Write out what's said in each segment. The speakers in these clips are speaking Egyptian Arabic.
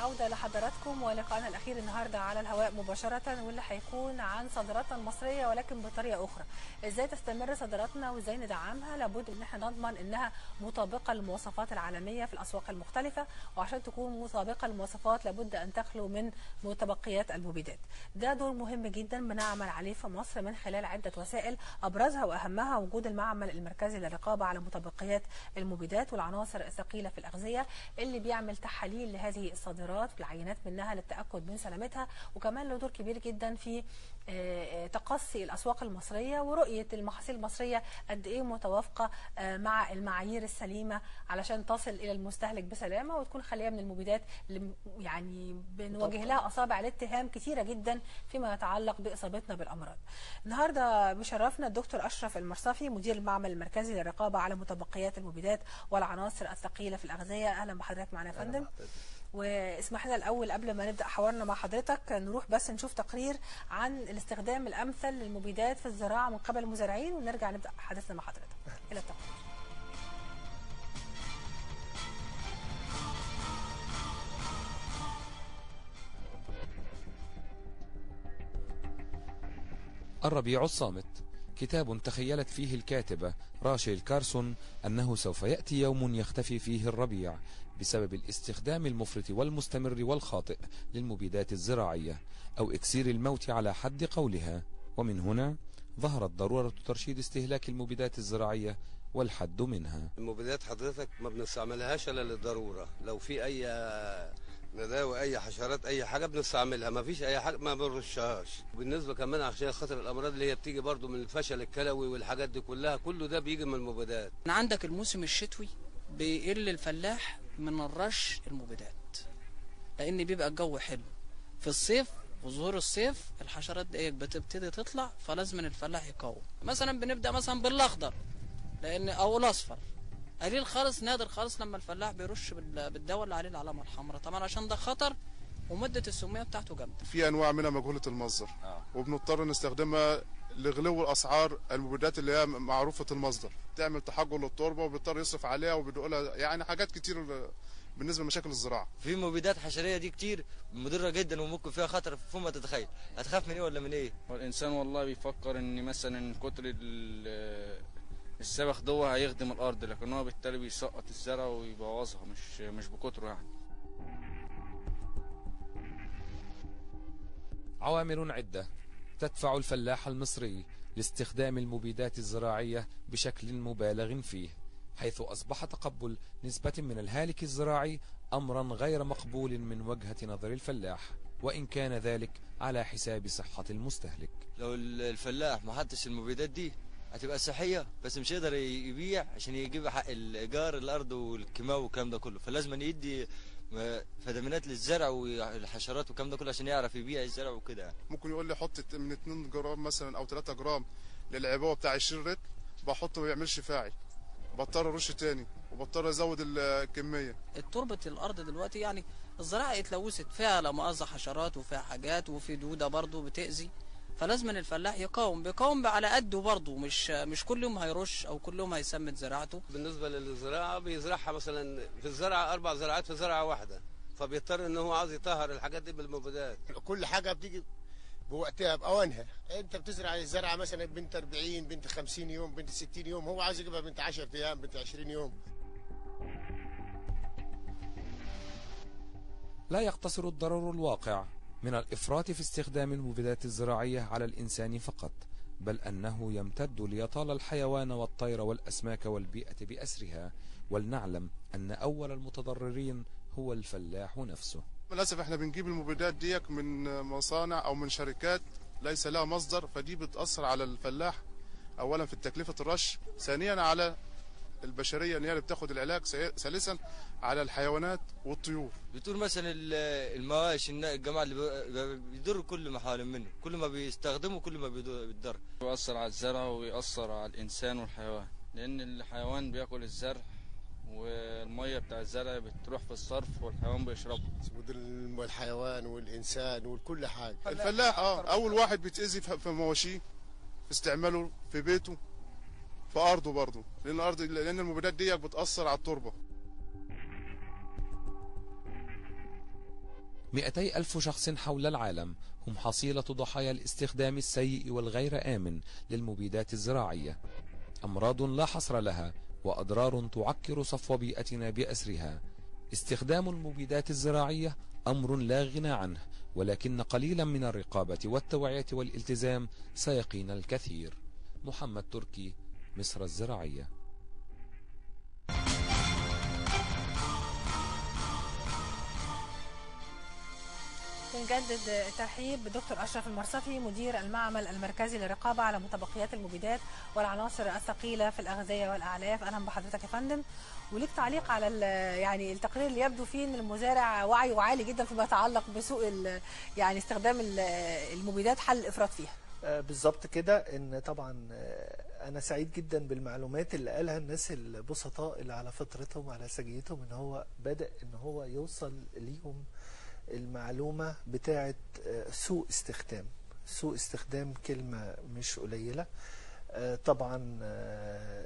عودة لحضراتكم ولقائنا الأخير النهاردة على الهواء مباشرة واللي هيكون عن صادراتنا المصرية ولكن بطريقة أخرى إزاي تستمر صادراتنا وإزاي ندعمها لابد إن احنا نضمن إنها مطابقة للمواصفات العالمية في الأسواق المختلفة وعشان تكون مطابقة للمواصفات لابد أن تخلو من متبقيات المبيدات ده دور مهم جدا بنعمل عليه في مصر من خلال عدة وسائل أبرزها وأهمها وجود المعمل المركزي للرقابة على متبقيات المبيدات والعناصر الثقيلة في الأغذية اللي بيعمل تحاليل لهذه الصادرات والعينات منها للتأكد من سلامتها وكمان له دور كبير جدا في آه، تقصي الأسواق المصرية ورؤية المحاصيل المصرية قد إيه متوافقة آه، مع المعايير السليمة علشان تصل إلى المستهلك بسلامة وتكون خالية من المبيدات اللي يعني بنواجه لها أصابع الاتهام كثيرة جدا فيما يتعلق بإصابتنا بالأمراض النهاردة بشرفنا الدكتور أشرف المرصفي مدير المعمل المركزي للرقابة على متبقيات المبيدات والعناصر الثقيلة في الأغذية أهلا بحضرتك معنا يا فندم واسمح لنا الاول قبل ما نبدا حوارنا مع حضرتك نروح بس نشوف تقرير عن الاستخدام الامثل للمبيدات في الزراعه من قبل المزارعين ونرجع نبدا حديثنا مع حضرتك الى التقرير الربيع الصامت كتاب تخيلت فيه الكاتبة راشيل كارسون أنه سوف يأتي يوم يختفي فيه الربيع بسبب الاستخدام المفرط والمستمر والخاطئ للمبيدات الزراعية أو إكسير الموت على حد قولها ومن هنا ظهرت ضرورة ترشيد استهلاك المبيدات الزراعية والحد منها المبيدات حضرتك ما بنستعملهاش الا للضروره لو في اي نداوي اي حشرات اي حاجه بنستعملها ما فيش اي حاجه ما بنرشهاش بالنسبه كمان عشان خاطر الامراض اللي هي بتيجي برضو من الفشل الكلوي والحاجات دي كلها كله ده بيجي من المبيدات عندك الموسم الشتوي بيقل الفلاح من الرش المبيدات لان بيبقى الجو حلو في الصيف وظهور الصيف الحشرات دي بتبتدي تطلع فلازم الفلاح يقاوم مثلا بنبدا مثلا بالاخضر لان او الاصفر قليل خالص نادر خالص لما الفلاح بيرش بال- بالدواء اللي عليه العلامه الحمراء طبعا عشان ده خطر ومده السميه بتاعته جامده في انواع منها مجهوله المصدر وبنضطر نستخدمها لغلو اسعار المبيدات اللي هي معروفه المصدر تعمل تحجر للتربه وبيضطر يصرف عليها وبيدق لها يعني حاجات كتير بالنسبه لمشاكل الزراعه في مبيدات حشريه دي كتير مضره جدا وممكن فيها خطر فوق ما تتخيل هتخاف من ايه ولا من ايه والإنسان والله بيفكر إن مثلا كتر ال- السبخ ده هيخدم الأرض لكن هو بالتالي بيسقط الزرع ويبوظها مش مش بكتره يعني عوامل عدة تدفع الفلاح المصري لاستخدام المبيدات الزراعية بشكل مبالغ فيه حيث أصبح تقبل نسبة من الهالك الزراعي أمرا غير مقبول من وجهة نظر الفلاح وإن كان ذلك على حساب صحة المستهلك لو ال- الفلاح ما حطش المبيدات دي هتبقى صحيه بس مش هيقدر يبيع عشان يجيب حق الايجار الارض والكيماوي والكلام ده كله فلازم يدي م- فيتامينات للزرع والحشرات والكلام ده كله عشان يعرف يبيع الزرع وكده يعني ممكن يقول لي حط من 2 جرام مثلا او 3 جرام للعبوه بتاع 20 رتل بحطه ما بيعملش فاعل بضطر ارش تاني وبضطر ازود الكميه تربة الارض دلوقتي يعني الزراعه اتلوثت فيها لا مؤاخذه حشرات وفيها حاجات وفي دوده برضه بتاذي فلازم الفلاح يقاوم بيقاوم على قده برضه مش مش كل يوم هيرش او كل يوم هيسمد زراعته بالنسبه للزراعه بيزرعها مثلا في الزرعه اربع زراعات في زرعه واحده فبيضطر ان هو عاوز يطهر الحاجات دي بالمبيدات كل حاجه بتيجي بوقتها باوانها انت بتزرع الزرعه مثلا بنت 40 بنت 50 يوم بنت 60 يوم هو عايز يجيبها بنت 10 ايام بنت 20 يوم لا يقتصر الضرر الواقع من الإفراط في استخدام المبيدات الزراعية على الإنسان فقط بل أنه يمتد ليطال الحيوان والطير والأسماك والبيئة بأسرها ولنعلم أن أول المتضررين هو الفلاح نفسه للاسف احنا بنجيب المبيدات ديك من مصانع او من شركات ليس لها مصدر فدي بتاثر على الفلاح اولا في تكلفه الرش ثانيا على البشريه ان هي اللي بتاخد العلاج ثالثا على الحيوانات والطيور بتقول مثلا ال- المواشي النا- الجماعه اللي بي- بيضروا كل ما حوالين منه كل ما بيستخدموا كل ما بيضر بيتضر بيأثر على الزرع ويأثر على الإنسان والحيوان لأن الحيوان بياكل الزرع والمية بتاع الزرع بتروح في الصرف والحيوان بيشربها ودل- والحيوان والانسان وكل حاجه الفلاح اه اول واحد بيتاذي في في مواشيه في استعماله في بيته في ارضه برضه لان الارض لان المبيدات ديت بتاثر على التربه 200 ألف شخص حول العالم هم حصيلة ضحايا الاستخدام السيء والغير آمن للمبيدات الزراعية أمراض لا حصر لها وأضرار تعكر صفو بيئتنا بأسرها استخدام المبيدات الزراعية أمر لا غنى عنه ولكن قليلا من الرقابة والتوعية والالتزام سيقينا الكثير محمد تركي مصر الزراعية بنجدد الترحيب بدكتور اشرف المرصفي مدير المعمل المركزي للرقابه على متبقيات المبيدات والعناصر الثقيله في الاغذيه والاعلاف اهلا بحضرتك يا فندم وليك تعليق على ال- يعني التقرير اللي يبدو فيه ان المزارع وعيه عالي جدا فيما يتعلق بسوء ال- يعني استخدام ال- المبيدات حل الافراط فيها آه، بالظبط كده ان طبعا آه، انا سعيد جدا بالمعلومات اللي قالها الناس البسطاء اللي على فطرتهم على سجيتهم ان هو بدا ان هو يوصل ليهم المعلومه بتاعه آه، سوء استخدام سوء استخدام كلمه مش قليله آه، طبعا آه،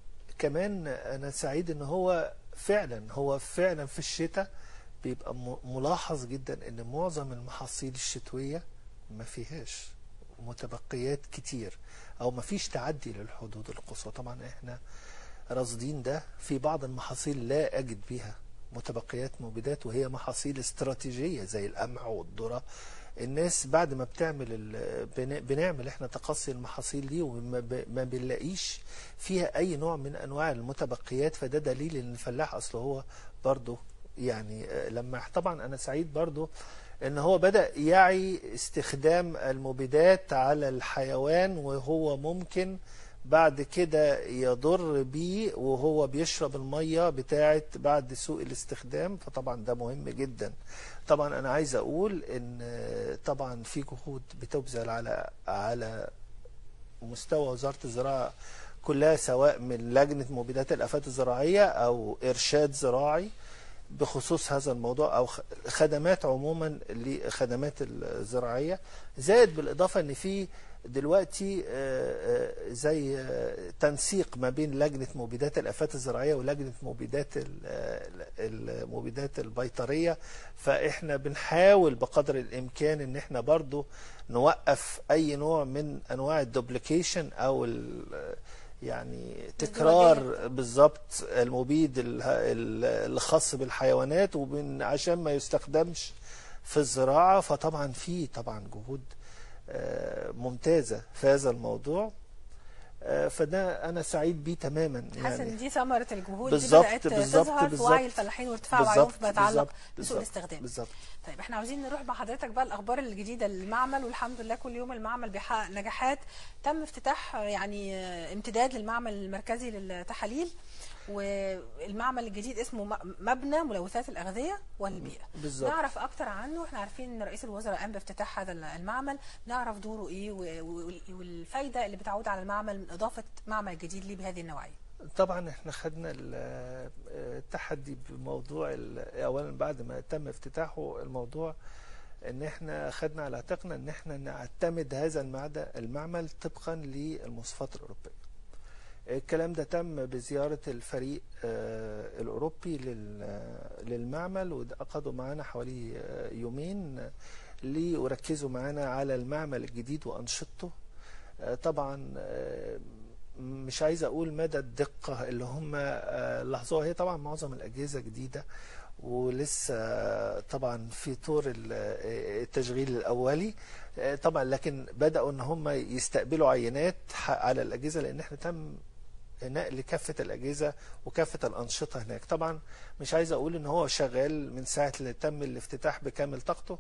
كمان انا سعيد ان هو فعلا هو فعلا في الشتاء بيبقى م- ملاحظ جدا ان معظم المحاصيل الشتويه ما فيهاش متبقيات كتير او ما فيش تعدي للحدود القصوى طبعا احنا راصدين ده في بعض المحاصيل لا اجد بيها متبقيات مبيدات وهي محاصيل استراتيجيه زي القمح والذره الناس بعد ما بتعمل ال- بن- بنعمل احنا تقصي المحاصيل دي وما ب- ما بنلاقيش فيها اي نوع من انواع المتبقيات فده دليل ان الفلاح اصله هو برضه يعني آه، لما طبعا انا سعيد برضه ان هو بدا يعي استخدام المبيدات على الحيوان وهو ممكن بعد كده يضر بيه وهو بيشرب الميه بتاعه بعد سوء الاستخدام فطبعا ده مهم جدا طبعا انا عايز اقول ان آه، طبعا في جهود بتبذل على على مستوى وزاره الزراعه كلها سواء من لجنه مبيدات الافات الزراعيه او ارشاد زراعي بخصوص هذا الموضوع او خ- خدمات عموما لخدمات الزراعيه زائد بالاضافه ان في دلوقتي آه، آه، زي آه، تنسيق ما بين لجنه مبيدات الافات الزراعيه ولجنه مبيدات ال- آه، المبيدات البيطريه فاحنا بنحاول بقدر الامكان ان احنا برضو نوقف اي نوع من انواع الدوبليكيشن او ال- يعني تكرار بالظبط المبيد ال- ال- الخاص بالحيوانات وبن عشان ما يستخدمش في الزراعة فطبعا في طبعا جهود آه، ممتازة في هذا الموضوع آه، فده أنا سعيد بيه تماما حاسس ان دي ثمره الجهود دي بالظبط، بدات بالظبط، تظهر في بالظبط. وعي الفلاحين وارتفاع وعيهم بالظبط، فيما يتعلق بالظبط، بسوء بالظبط، الاستخدام بالظبط طيب احنا عاوزين نروح مع حضرتك بقى الاخبار الجديده للمعمل والحمد لله كل يوم المعمل بيحقق نجاحات تم افتتاح آه، يعني آه، امتداد للمعمل المركزي للتحاليل والمعمل الجديد اسمه م- مبنى ملوثات الاغذيه والبيئه بالظبط نعرف اكتر عنه احنا عارفين ان رئيس الوزراء قام بافتتاح هذا المعمل نعرف دوره ايه و- و- والفايده اللي بتعود على المعمل من اضافه معمل جديد ليه بهذه النوعيه طبعا احنا خدنا ال- التحدي بموضوع ال- اولا بعد ما تم افتتاحه الموضوع ان احنا خدنا على عاتقنا ان احنا نعتمد هذا المعد- المعمل طبقا للمواصفات الاوروبيه الكلام ده تم بزيارة الفريق آه، الأوروبي لل- للمعمل وأخدوا معانا حوالي آه، يومين ليركزوا معانا على المعمل الجديد وأنشطته آه، طبعا آه، مش عايز اقول مدى الدقه اللي هم آه، لاحظوها هي طبعا معظم الاجهزه جديده ولسه آه، طبعا في طور ال- آه، التشغيل الاولي آه، طبعا لكن بداوا ان هم يستقبلوا عينات ح- على الاجهزه لان احنا تم نقل كافه الاجهزه وكافه الانشطه هناك طبعا مش عايز اقول ان هو شغال من ساعه اللي تم الافتتاح بكامل طاقته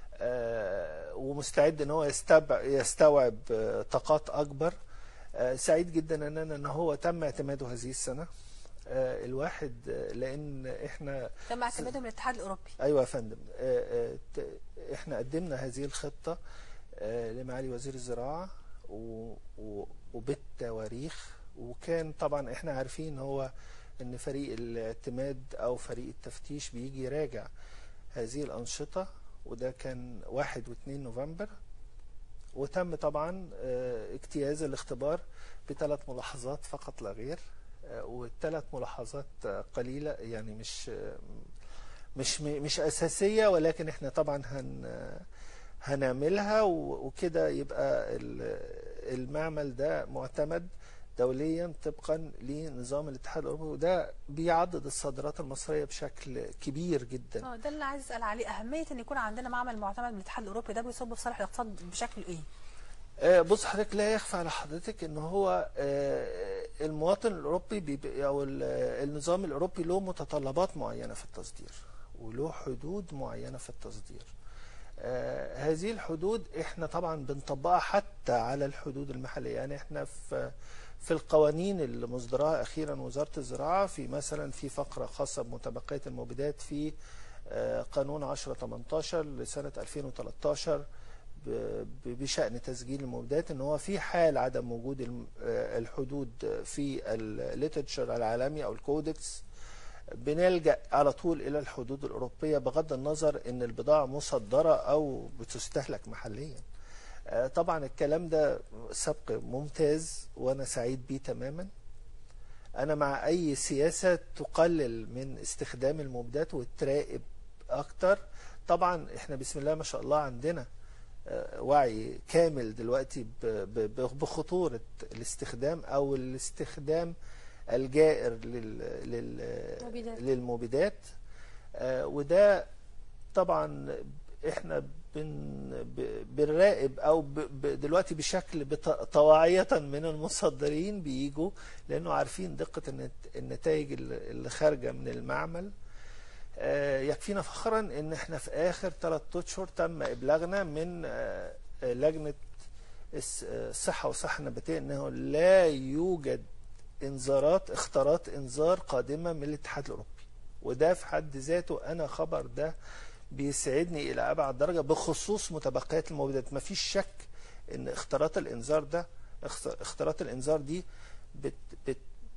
آه، ومستعد ان هو يستبع- يستوعب آه، طاقات اكبر آه، سعيد جدا ان انا ان هو تم اعتماده هذه السنه آه، الواحد آه، لان احنا تم اعتماده من الاتحاد الاوروبي ايوه يا فندم آه، آه، ت- احنا قدمنا هذه الخطه آه، لمعالي وزير الزراعه و- و- وبالتواريخ وكان طبعا احنا عارفين هو ان فريق الاعتماد او فريق التفتيش بيجي يراجع هذه الانشطه وده كان واحد واثنين نوفمبر وتم طبعا آه، اجتياز الاختبار بثلاث ملاحظات فقط لا غير آه، والثلاث ملاحظات آه، قليله يعني مش آه، مش م- مش اساسيه ولكن احنا طبعا هن هنعملها و- وكده يبقى ال- المعمل ده معتمد دوليا طبقا لنظام الاتحاد الاوروبي وده بيعضد الصادرات المصريه بشكل كبير جدا اه ده اللي عايز اسال عليه اهميه ان يكون عندنا معمل معتمد من الاتحاد الاوروبي ده بيصب في صالح الاقتصاد بشكل ايه؟ آه، بص حضرتك لا يخفى على حضرتك ان هو آه، المواطن الاوروبي بيبقى- او ال- النظام الاوروبي له متطلبات معينه في التصدير وله حدود معينه في التصدير آه، هذه الحدود احنا طبعا بنطبقها حتى على الحدود المحليه يعني احنا في في القوانين اللي مصدرها اخيرا وزاره الزراعه في مثلا في فقره خاصه بمتبقيات المبيدات في آه، قانون 10 18 لسنه 2013 ب- ب- بشأن تسجيل المبيدات ان هو في حال عدم وجود الم- آه، الحدود في الليترشر العالمي او الكودكس بنلجأ على طول الى الحدود الاوروبيه بغض النظر ان البضاعه مصدره او بتستهلك محليا. آه، طبعا الكلام ده سبق ممتاز وانا سعيد بيه تماما. انا مع اي سياسه تقلل من استخدام المبيدات وتراقب اكتر طبعا احنا بسم الله ما شاء الله عندنا آه، وعي كامل دلوقتي ب- ب- ب- بخطورة الاستخدام أو الاستخدام الجائر لل لل مبيدات. للمبيدات آه، وده طبعا احنا بن ب- بنراقب او ب- ب- دلوقتي بشكل بط- طواعية من المصدرين بيجوا لانه عارفين دقة النت- النتائج اللي اللي خارجة من المعمل آه، يكفينا فخرا ان احنا في اخر ثلاث اشهر تم ابلاغنا من آه، آه، لجنه الس- آه، الصحه والصحه النباتيه انه لا يوجد انذارات اختارات انذار قادمه من الاتحاد الاوروبي وده في حد ذاته انا خبر ده بيسعدني الى ابعد درجه بخصوص متبقيات المبيدات ما فيش شك ان اختارات الانذار ده اخت- اختارات الانذار دي بت بت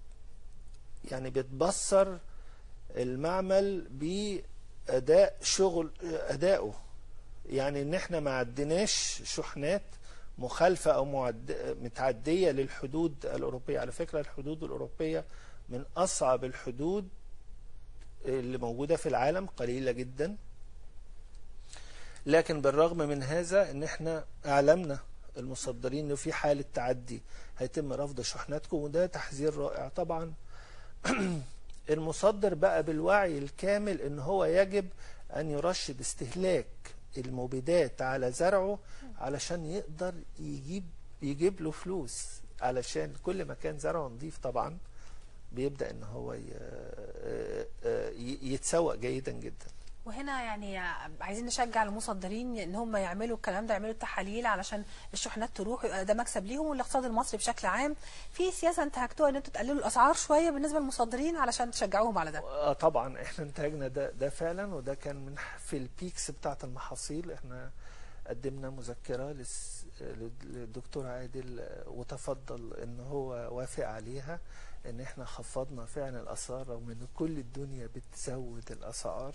يعني بتبصر المعمل باداء شغل ادائه يعني ان احنا ما عدناش شحنات مخالفه او معد... متعديه للحدود الاوروبيه على فكره الحدود الاوروبيه من اصعب الحدود اللي موجوده في العالم قليله جدا لكن بالرغم من هذا ان احنا اعلمنا المصدرين انه في حاله تعدي هيتم رفض شحناتكم وده تحذير رائع طبعا المصدر بقى بالوعي الكامل ان هو يجب ان يرشد استهلاك المبيدات على زرعه علشان يقدر يجيب يجيب له فلوس علشان كل ما كان زرعه نظيف طبعا بيبدا ان هو ي- ي- يتسوق جيدا جدا وهنا يعني عايزين نشجع المصدرين ان هم يعملوا الكلام ده يعملوا التحاليل علشان الشحنات تروح يبقى ده مكسب ليهم والاقتصاد المصري بشكل عام في سياسه انتهكتوها ان انتوا تقللوا الاسعار شويه بالنسبه للمصدرين علشان تشجعوهم على ده آه طبعا احنا انتاجنا ده ده فعلا وده كان من في البيكس بتاعه المحاصيل احنا قدمنا مذكره للس- للدكتور عادل آه، وتفضل ان هو وافق عليها ان احنا خفضنا فعلا الاسعار رغم ان كل الدنيا بتزود الاسعار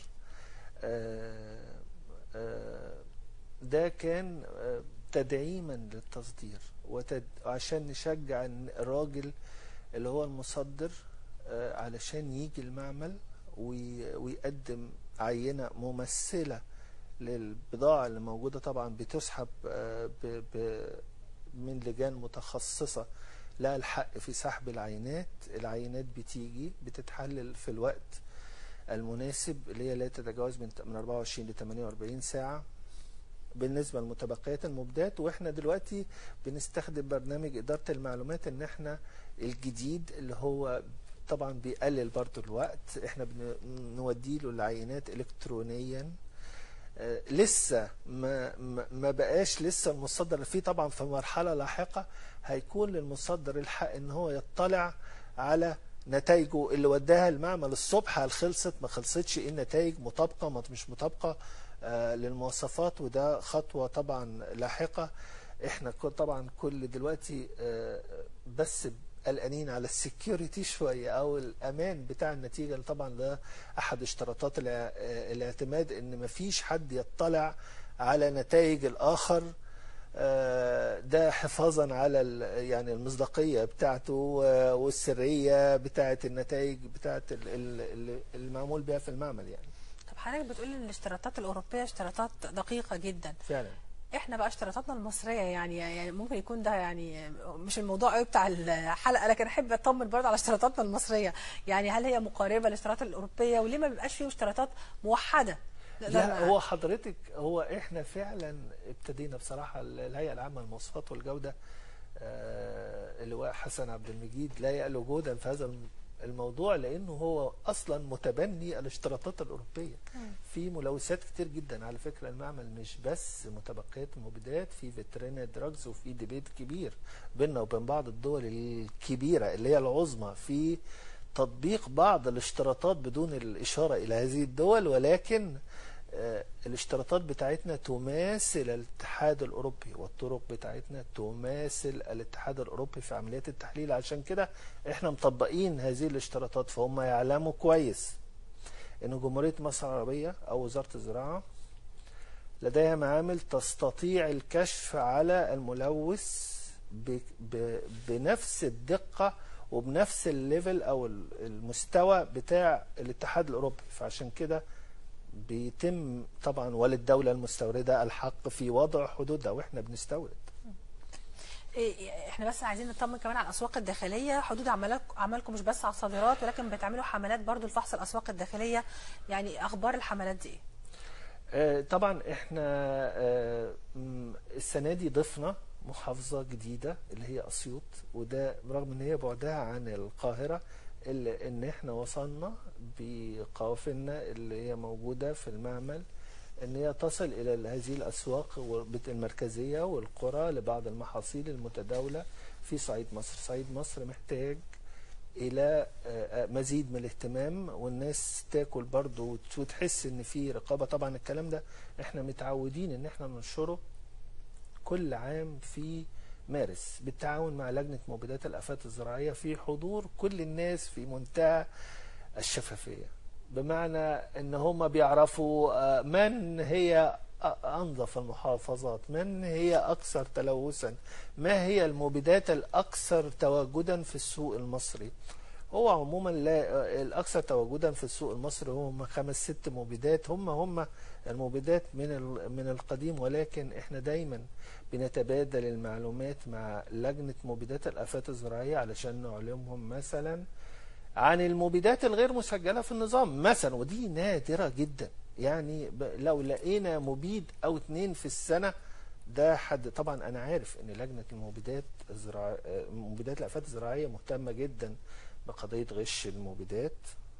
آه، آه، ده كان آه، تدعيما للتصدير وتد... عشان نشجع إن الراجل اللي هو المصدر آه، علشان يجي المعمل وي... ويقدم عينة ممثلة للبضاعة اللي موجودة طبعا بتسحب آه، ب... ب... من لجان متخصصة لها الحق في سحب العينات العينات بتيجي بتتحلل في الوقت المناسب اللي هي لا تتجاوز من من 24 ل 48 ساعة بالنسبة لمتبقيات المبيدات واحنا دلوقتي بنستخدم برنامج إدارة المعلومات ان احنا الجديد اللي هو طبعا بيقلل برضو الوقت احنا بنودي له العينات الكترونيا آه، لسه ما ما- ما بقاش لسه المصدر في طبعا في مرحله لاحقه هيكون للمصدر الحق ان هو يطلع على نتائجه اللي وداها المعمل الصبح هل خلصت ما خلصتش ايه النتائج مطابقه ما مش مطابقه آه، للمواصفات وده خطوه طبعا لاحقه احنا كل- طبعا كل دلوقتي آه، بس قلقانين على السكيورتي شويه او الامان بتاع النتيجه اللي طبعا ده احد اشتراطات الع- آه، الاعتماد ان مفيش حد يطلع على نتائج الاخر آه، ده حفاظا على ال- يعني المصداقيه بتاعته آه، والسريه بتاعه النتائج بتاعه ال- ال- ال- المعمول بها في المعمل يعني طب حضرتك بتقول ان الاشتراطات الاوروبيه اشتراطات دقيقه جدا فعلا احنا بقى اشتراطاتنا المصريه يعني يعني ممكن يكون ده يعني مش الموضوع قوي بتاع الحلقه لكن احب اطمن برضه على اشتراطاتنا المصريه يعني هل هي مقاربه للاشتراطات الاوروبيه وليه ما بيبقاش فيه اشتراطات موحده نقدر لا نع- هو حضرتك هو احنا فعلا ابتدينا بصراحه الهيئه العامه للمواصفات والجوده آه، اللواء حسن عبد المجيد لا يألو جهدا في هذا الم- الموضوع لانه هو اصلا متبني الاشتراطات الاوروبيه في ملوثات كتير جدا على فكره المعمل مش بس متبقيات المبيدات في فيترينا دراجز وفي ديبيت كبير بيننا وبين بعض الدول الكبيره اللي هي العظمى في تطبيق بعض الاشتراطات بدون الاشاره الى هذه الدول ولكن آه، الاشتراطات بتاعتنا تماثل الاتحاد الاوروبي والطرق بتاعتنا تماثل الاتحاد الاوروبي في عمليات التحليل عشان كده احنا مطبقين هذه الاشتراطات فهم يعلموا كويس ان جمهوريه مصر العربيه او وزاره الزراعه لديها معامل تستطيع الكشف على الملوث ب... ب... بنفس الدقه وبنفس الليفل او ال- المستوى بتاع الاتحاد الاوروبي فعشان كده بيتم طبعا وللدوله المستورده الحق في وضع حدودها واحنا بنستورد إيه- احنا بس عايزين نطمن كمان على الاسواق الداخليه حدود عملك عملكم مش بس على الصادرات ولكن بتعملوا حملات برضو لفحص الاسواق الداخليه يعني اخبار الحملات دي ايه آه، طبعا احنا آه، م، السنه دي ضفنا محافظه جديده اللي هي اسيوط وده رغم ان هي بعدها عن القاهره الا ان احنا وصلنا بقوافلنا اللي هي موجوده في المعمل ان هي تصل الى هذه الاسواق والبت- المركزيه والقرى لبعض المحاصيل المتداوله في صعيد مصر صعيد مصر محتاج الى آه، آه، مزيد من الاهتمام والناس تاكل برضه وت- وتحس ان في رقابه طبعا الكلام ده احنا متعودين ان احنا ننشره كل عام في مارس بالتعاون مع لجنه مبيدات الافات الزراعيه في حضور كل الناس في منتهى الشفافيه بمعنى ان هم بيعرفوا آه، من هي أ- انظف المحافظات من هي اكثر تلوثا ما هي المبيدات الاكثر تواجدا في السوق المصري هو عموما لا الاكثر تواجدا في السوق المصري هم خمس ست مبيدات هم هم المبيدات من ال- من القديم ولكن احنا دايما بنتبادل المعلومات مع لجنه مبيدات الافات الزراعيه علشان نعلمهم مثلا عن المبيدات الغير مسجله في النظام مثلا ودي نادره جدا يعني ب- لو لقينا مبيد او اتنين في السنه ده حد طبعا انا عارف ان لجنه المبيدات الزراعيه مبيدات الافات الزراعيه مهتمه جدا بقضيه غش المبيدات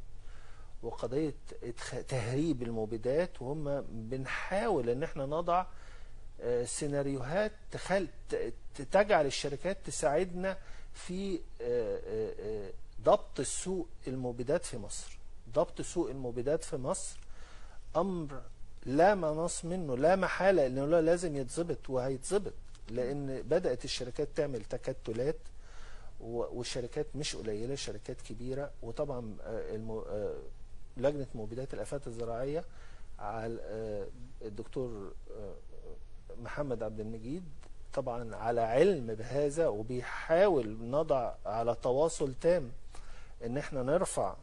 وقضيه إدخ- تهريب المبيدات وهم بنحاول ان احنا نضع آه، سيناريوهات تخل ت- ت- تجعل الشركات تساعدنا في آه، آه، آه، ضبط السوق المبيدات في مصر ضبط سوق المبيدات في مصر امر لا مناص منه لا محاله انه لا لازم يتظبط وهيتظبط لان بدات الشركات تعمل تكتلات و- والشركات مش قليله شركات كبيره وطبعا آه، الم- آه، لجنه مبيدات الافات الزراعيه على آه، الدكتور آه، محمد عبد المجيد طبعا على علم بهذا وبيحاول نضع على تواصل تام ان احنا نرفع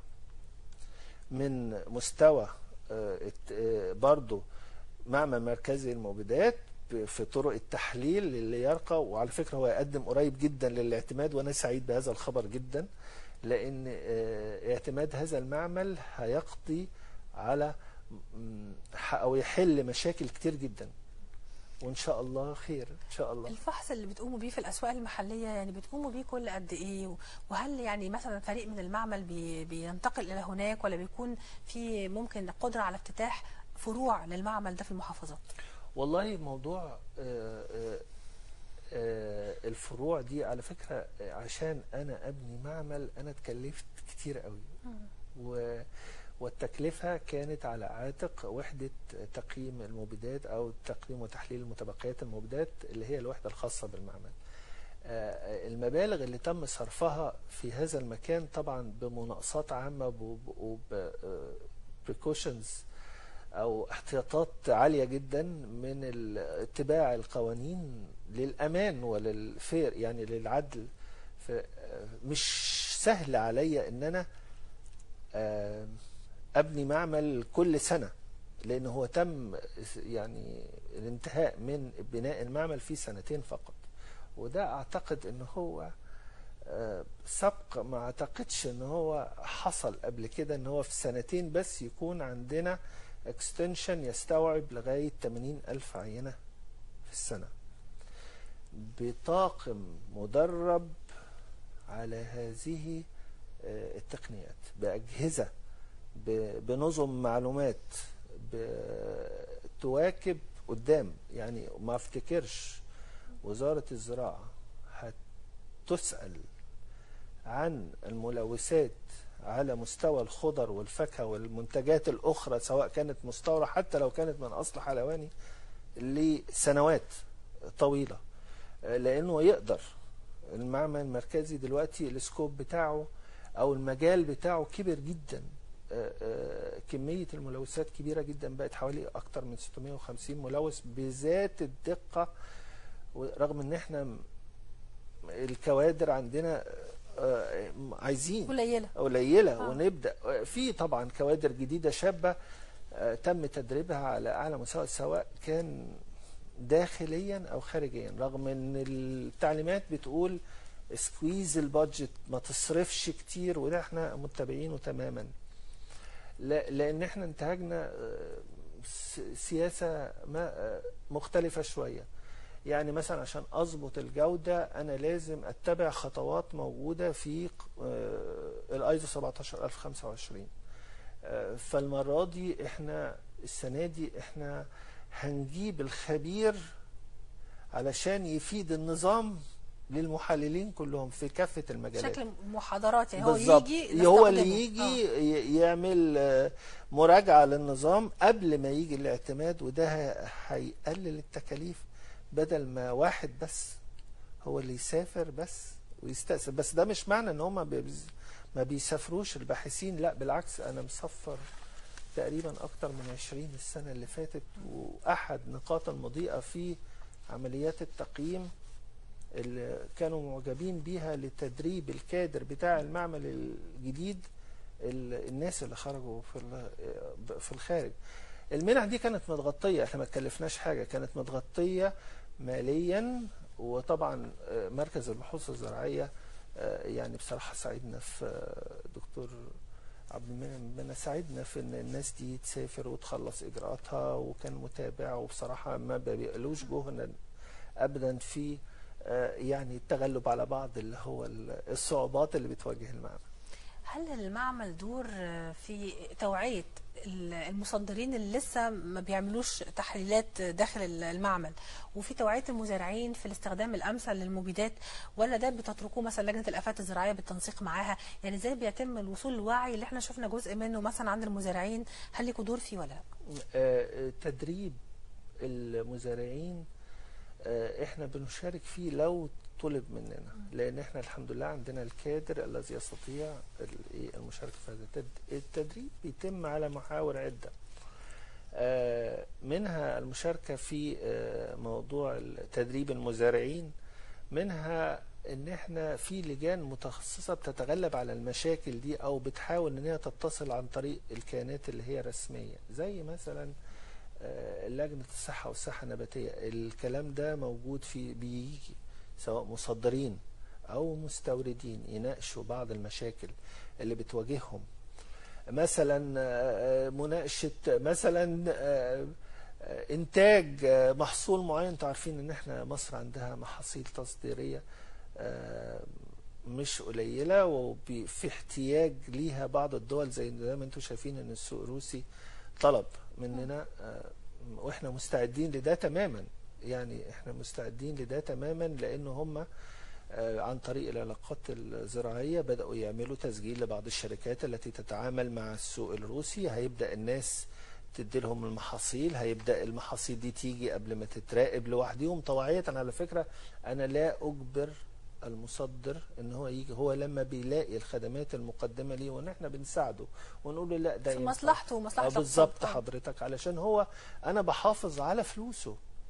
من مستوى آه، الت- آه، برضو معمل مركزي المبيدات ب- في طرق التحليل اللي يرقى وعلى فكرة هو يقدم قريب جدا للاعتماد وأنا سعيد بهذا الخبر جدا لأن آه، اعتماد هذا المعمل هيقضي على م- ح- أو يحل مشاكل كتير جدا وإن شاء الله خير إن شاء الله الفحص اللي بتقوموا بيه في الاسواق المحليه يعني بتقوموا بيه كل قد ايه وهل يعني مثلا فريق من المعمل بي بينتقل الى هناك ولا بيكون في ممكن قدره على افتتاح فروع للمعمل ده في المحافظات والله موضوع آه، آه، آه، الفروع دي على فكرة آه، عشان أنا أبني معمل أنا اتكلفت كتير قوي و والتكلفة كانت على عاتق وحدة تقييم المبيدات أو تقييم وتحليل متبقيات المبيدات اللي هي الوحدة الخاصة بالمعمل آه، المبالغ اللي تم صرفها في هذا المكان طبعا بمناقصات عامة وبريكوشنز او احتياطات عاليه جدا من ال- اتباع القوانين للامان وللفير يعني للعدل ف- مش سهل عليا ان انا آه، ابني معمل كل سنه لان هو تم يعني الانتهاء من بناء المعمل في سنتين فقط وده اعتقد ان هو آه، سبق ما اعتقدش ان هو حصل قبل كده ان هو في سنتين بس يكون عندنا اكستنشن يستوعب لغاية 80 ألف عينة في السنة بطاقم مدرب على هذه آه، التقنيات بأجهزة ب- بنظم معلومات بتواكب قدام يعني ما افتكرش وزارة الزراعة هتسأل عن الملوثات على مستوى الخضر والفاكهة والمنتجات الأخرى سواء كانت مستوردة حتى لو كانت من أصل حلواني لسنوات طويلة آه، لأنه يقدر المعمل المركزي دلوقتي السكوب بتاعه أو المجال بتاعه كبر جدا آه، آه، كمية الملوثات كبيرة جدا بقت حوالي أكتر من 650 ملوث بذات الدقة رغم ان احنا م- الكوادر عندنا آه، عايزين قليله قليله آه. ونبدا في طبعا كوادر جديده شابه آه، تم تدريبها على اعلى مستوى سواء كان داخليا او خارجيا رغم ان التعليمات بتقول سكويز البادجت ما تصرفش كتير وده احنا متبعينه تماما لا- لان احنا انتهجنا آه، س- سياسه ما آه، مختلفه شويه يعني مثلا عشان اظبط الجوده انا لازم اتبع خطوات موجوده في آه، الايزو 17025 آه، فالمره دي احنا السنه دي احنا هنجيب الخبير علشان يفيد النظام للمحللين كلهم في كافه المجالات شكل محاضرات يعني هو بالظبط يجي هو اللي نستخدمه. يجي آه. ي- يعمل آه، مراجعة للنظام قبل ما يجي الاعتماد وده ه- هيقلل التكاليف بدل ما واحد بس هو اللي يسافر بس ويستأثر بس ده مش معنى ان هم بيبز- ما بيسافروش الباحثين لا بالعكس انا مسفر تقريبا اكتر من 20 السنة اللي فاتت واحد نقاط المضيئة في عمليات التقييم اللي كانوا معجبين بيها لتدريب الكادر بتاع المعمل الجديد ال- الناس اللي خرجوا في ال- في الخارج المنح دي كانت متغطية احنا ما تكلفناش حاجة كانت متغطية ماليا وطبعا آه، مركز البحوث الزراعية آه، يعني بصراحة ساعدنا في آه، دكتور عبد المنعم بنا ساعدنا في ان الناس دي تسافر وتخلص اجراءاتها وكان متابع وبصراحة ما بيقلوش جهدا ابدا في آه، يعني التغلب على بعض اللي هو ال- الصعوبات اللي بتواجه المعمل هل المعمل دور آه، في توعية ال- المصدرين اللي لسه ما بيعملوش تحليلات داخل ال- المعمل وفي توعية المزارعين في الاستخدام الأمثل للمبيدات ولا ده بتتركوه مثلا لجنة الآفات الزراعية بالتنسيق معاها يعني ازاي بيتم الوصول للوعي اللي احنا شفنا جزء منه مثلا عند المزارعين هل ليكوا دور فيه ولا لا؟ آه، تدريب المزارعين آه، احنا بنشارك فيه لو طلب مننا لان احنا الحمد لله عندنا الكادر الذي يستطيع ال- إيه المشاركه في هذا التد- التدريب بيتم على محاور عده آه، منها المشاركه في آه، موضوع تدريب المزارعين منها ان احنا في لجان متخصصه بتتغلب على المشاكل دي او بتحاول ان هي تتصل عن طريق الكيانات اللي هي رسميه زي مثلا آه، لجنه الصحه والصحه النباتيه الكلام ده موجود في بيجي سواء مصدرين او مستوردين يناقشوا بعض المشاكل اللي بتواجههم مثلا آه، مناقشه مثلا آه، آه، انتاج آه، محصول معين انتوا عارفين ان احنا مصر عندها محاصيل تصديريه آه، مش قليله وفي احتياج ليها بعض الدول زي زي ما انتم شايفين ان السوق الروسي طلب مننا آه، واحنا مستعدين لده تماما يعني احنا مستعدين لده تماما لان هم آه، عن طريق العلاقات الزراعية بدأوا يعملوا تسجيل لبعض الشركات التي تتعامل مع السوق الروسي هيبدأ الناس تدي لهم المحاصيل هيبدأ المحاصيل دي تيجي قبل ما تتراقب لوحدهم طوعية على فكرة أنا لا أجبر المصدر ان هو يجي هو لما بيلاقي الخدمات المقدمه ليه وان احنا بنساعده ونقول له لا ده في ينفع. مصلحته ومصلحة آه، بالظبط الاقتصاد. حضرتك علشان هو انا بحافظ على فلوسه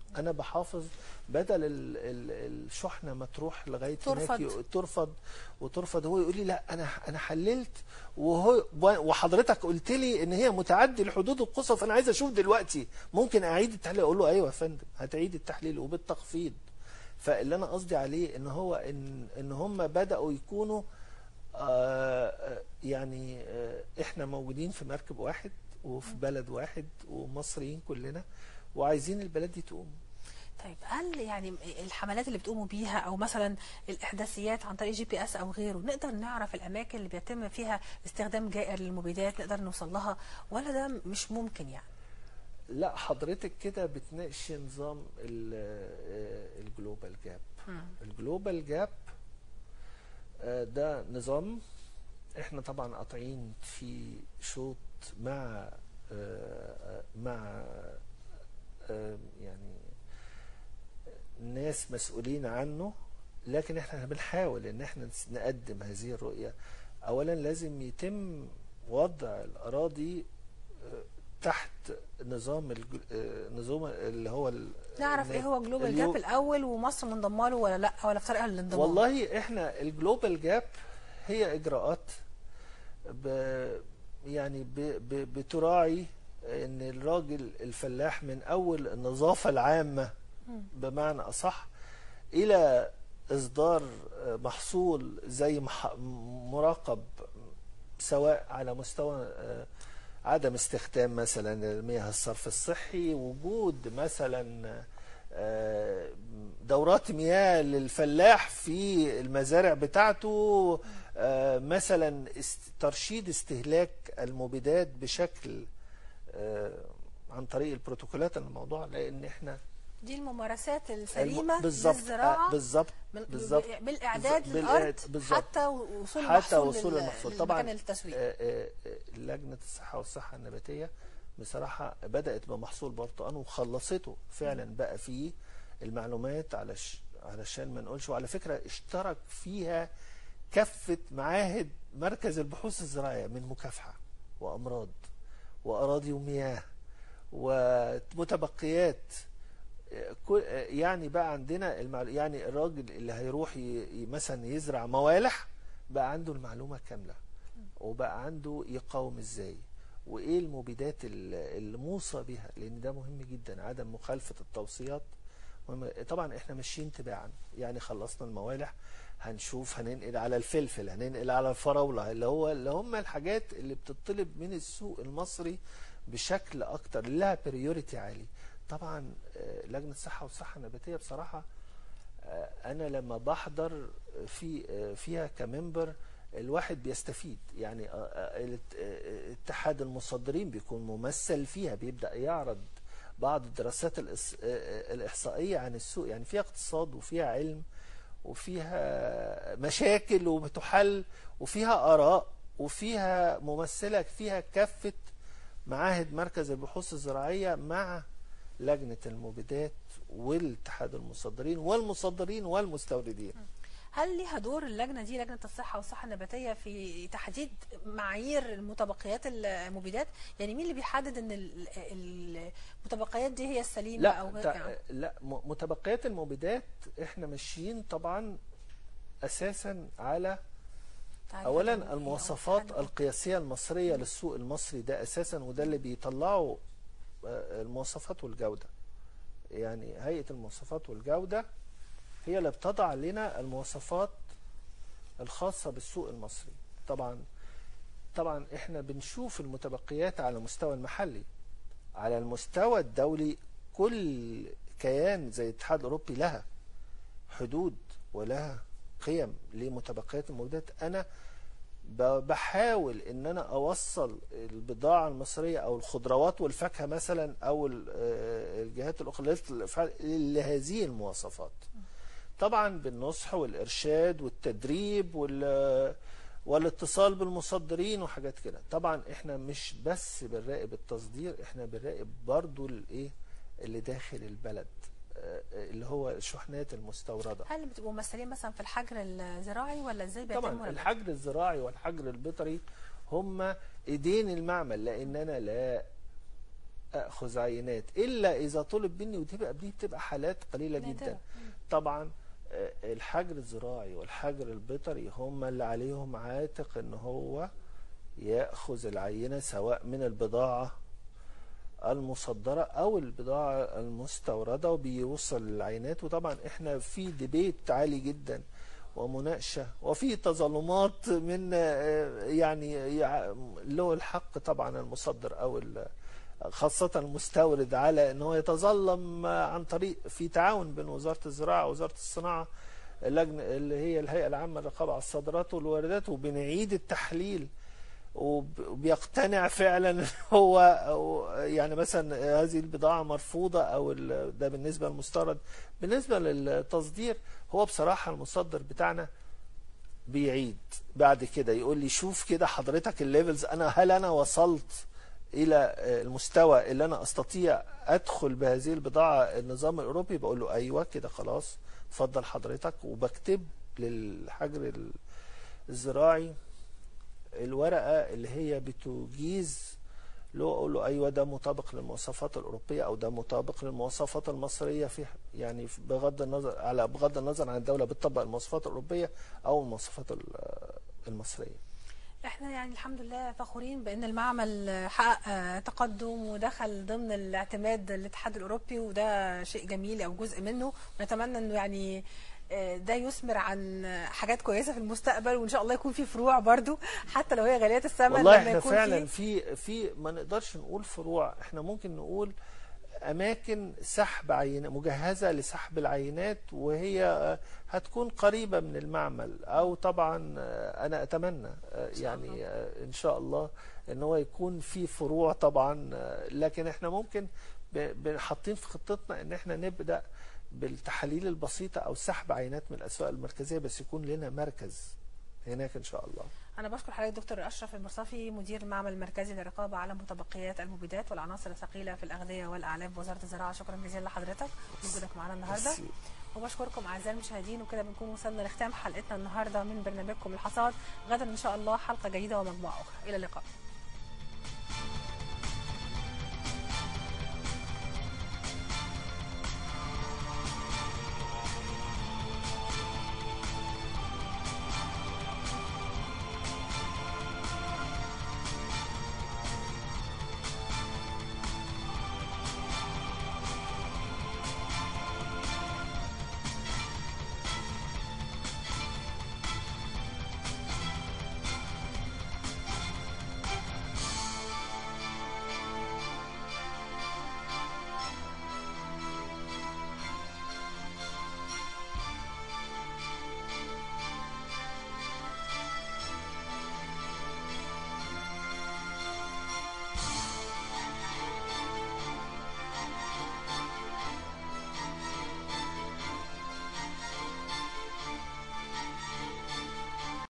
انا بحافظ بدل ال- ال- الشحنه ما تروح لغايه ترفض. هناك ي- ترفض وترفض هو يقول لي لا انا انا حللت وهو وحضرتك قلت لي ان هي متعدي الحدود القصوى فانا عايز اشوف دلوقتي ممكن اعيد التحليل اقول له ايوه يا فندم هتعيد التحليل وبالتخفيض فاللي انا قصدي عليه ان هو ان ان هم بداوا يكونوا آه، آه، يعني آه، احنا موجودين في مركب واحد وفي بلد واحد ومصريين كلنا وعايزين البلد دي تقوم طيب هل يعني الحملات اللي بتقوموا بيها او مثلا الاحداثيات عن طريق جي بي اس او غيره نقدر نعرف الاماكن اللي بيتم فيها استخدام جائر للمبيدات نقدر نوصل لها ولا ده مش ممكن يعني لا حضرتك كده بتناقشي نظام ال- آه، الجلوبال جاب الجلوبال جاب آه، ده نظام احنا طبعا قاطعين في شوط مع آه، آه، مع آه، يعني ناس مسؤولين عنه لكن احنا بنحاول ان احنا نقدم هذه الرؤية اولا لازم يتم وضع الاراضي آه، تحت نظام الج- آه، نظام اللي هو ال- نعرف ايه هو جلوبال اليو- جاب الاول ومصر منضمه له ولا لا ولا في طريقها للانضمام والله احنا الجلوبال جاب هي اجراءات ب يعني ب ب بتراعي ان الراجل الفلاح من اول النظافه العامه بمعنى اصح الى اصدار محصول زي مح- مراقب سواء على مستوى آه، عدم استخدام مثلا مياه الصرف الصحي وجود مثلا آه، دورات مياه للفلاح في المزارع بتاعته آه، مثلا است- ترشيد استهلاك المبيدات بشكل آه، عن طريق البروتوكولات الموضوع لان احنا دي الممارسات الم- السليمه بالظبط للزراعه آه، بالظبط من- بالظبط بالاعداد بالإعداد- للارض بالظبط. حتى وصول حتى المحصول وصول لل- المحصول للمكان طبعا للتسويق آه، آه، آه، لجنه الصحه والصحه النباتيه بصراحه بدات بمحصول برتقان وخلصته فعلا بقى فيه المعلومات على ش... علشان ما نقولش وعلى فكره اشترك فيها كافه معاهد مركز البحوث الزراعيه من مكافحه وامراض واراضي ومياه ومتبقيات كل- يعني بقى عندنا المعلو... يعني الراجل اللي هيروح ي... ي- مثلا يزرع موالح بقى عنده المعلومة كاملة وبقى عنده يقاوم ازاي وايه المبيدات ال- الموصى بها لان ده مهم جدا عدم مخالفة التوصيات مهم. طبعا احنا ماشيين تباعا يعني خلصنا الموالح هنشوف هننقل على الفلفل هننقل على الفراولة اللي هو اللي هم الحاجات اللي بتطلب من السوق المصري بشكل اكتر لها بريوريتي عالي طبعا آه، لجنة الصحة والصحة النباتية بصراحة آه، انا لما بحضر في آه، فيها كممبر الواحد بيستفيد يعني آه، آه، الات- آه، اتحاد المصدرين بيكون ممثل فيها بيبدأ يعرض بعض الدراسات الإس- آه، آه، الإحصائية عن السوق يعني فيها اقتصاد وفيها علم وفيها مشاكل وبتحل وفيها آراء وفيها ممثلة فيها كافة معاهد مركز البحوث الزراعية مع لجنة المبيدات والاتحاد المصدرين والمصدرين والمستوردين هل ليها دور اللجنه دي لجنه الصحه والصحه النباتيه في تحديد معايير المتبقيات المبيدات يعني مين اللي بيحدد ان ال- ال- المتبقيات دي هي السليمه لا او غير تع- يعني لا م- متبقيات المبيدات احنا ماشيين طبعا اساسا على تعريف اولا الم- المواصفات الاتحاد. القياسيه المصريه للسوق المصري ده اساسا وده اللي بيطلعوا آه، المواصفات والجوده يعني هيئه المواصفات والجوده هي اللي بتضع لنا المواصفات الخاصه بالسوق المصري طبعا طبعا احنا بنشوف المتبقيات على المستوى المحلي على المستوى الدولي كل كيان زي الاتحاد الاوروبي لها حدود ولها قيم لمتبقيات المبيدات انا ب- بحاول ان انا اوصل البضاعه المصريه او الخضروات والفاكهه مثلا او ال- آه، الجهات الاخرى لجنة الافعال لهذه المواصفات طبعا بالنصح والارشاد والتدريب وال والاتصال بالمصدرين وحاجات كده طبعا احنا مش بس بنراقب التصدير احنا بنراقب برضو الايه اللي داخل البلد آه، اللي هو الشحنات المستورده هل بتبقوا ممثلين مثلا في الحجر الزراعي ولا ازاي بيتم طبعا مراقبة؟ الحجر الزراعي والحجر البيطري هم ايدين المعمل لان انا لا اخذ عينات الا اذا طلب مني وتبقى دي بتبقى حالات قليله نادرة. جدا طبعا آه، الحجر الزراعي والحجر البيطري هم اللي عليهم عاتق ان هو ياخذ العينه سواء من البضاعه المصدره او البضاعه المستورده وبيوصل العينات وطبعا احنا في ديبيت عالي جدا ومناقشه وفي تظلمات من آه، يعني يع- له الحق طبعا المصدر او ال- خاصة المستورد على ان هو يتظلم عن طريق في تعاون بين وزارة الزراعة ووزارة الصناعة اللجنة اللي هي الهيئة العامة للرقابة على الصادرات والواردات وبنعيد التحليل وب- وبيقتنع فعلا إن هو أو يعني مثلا هذه البضاعة مرفوضة او ال- ده بالنسبة للمستورد بالنسبة للتصدير هو بصراحة المصدر بتاعنا بيعيد بعد كده يقول لي شوف كده حضرتك الليفلز انا هل انا وصلت الى المستوى اللي انا استطيع ادخل بهذه البضاعه النظام الاوروبي بقول له ايوه كده خلاص اتفضل حضرتك وبكتب للحجر ال- الزراعي الورقه اللي هي بتجيز له اقول له ايوه ده مطابق للمواصفات الاوروبيه او ده مطابق للمواصفات المصريه في يعني في- بغض النظر على بغض النظر عن الدوله بتطبق المواصفات الاوروبيه او المواصفات ال- المصريه احنا يعني الحمد لله فخورين بان المعمل حقق آه، تقدم ودخل ضمن الاعتماد الاتحاد الاوروبي وده شيء جميل او جزء منه ونتمنى انه يعني آه، ده يثمر عن حاجات كويسه في المستقبل وان شاء الله يكون في فروع برضو حتى لو هي غاليه الثمن والله لما احنا يكون فعلا في في في ما نقدرش نقول فروع احنا ممكن نقول اماكن سحب عينات مجهزه لسحب العينات وهي آه، هتكون قريبه من المعمل او طبعا آه، انا اتمنى آه، يعني آه، ان شاء الله ان هو يكون في فروع طبعا آه، لكن احنا ممكن ب- ب- حاطين في خطتنا ان احنا نبدا بالتحاليل البسيطه او سحب عينات من الاسواق المركزيه بس يكون لنا مركز هناك ان شاء الله انا بشكر حضرتك دكتور اشرف المرصفي مدير المعمل المركزي للرقابه على متبقيات المبيدات والعناصر الثقيله في الاغذيه والاعلاف بوزاره الزراعه شكرا جزيلا لحضرتك وجودك معنا النهارده ميرسي. وبشكركم اعزائي المشاهدين وكده بنكون وصلنا لختام حلقتنا النهارده من برنامجكم الحصاد غدا ان شاء الله حلقه جديده ومجموعه اخرى الى اللقاء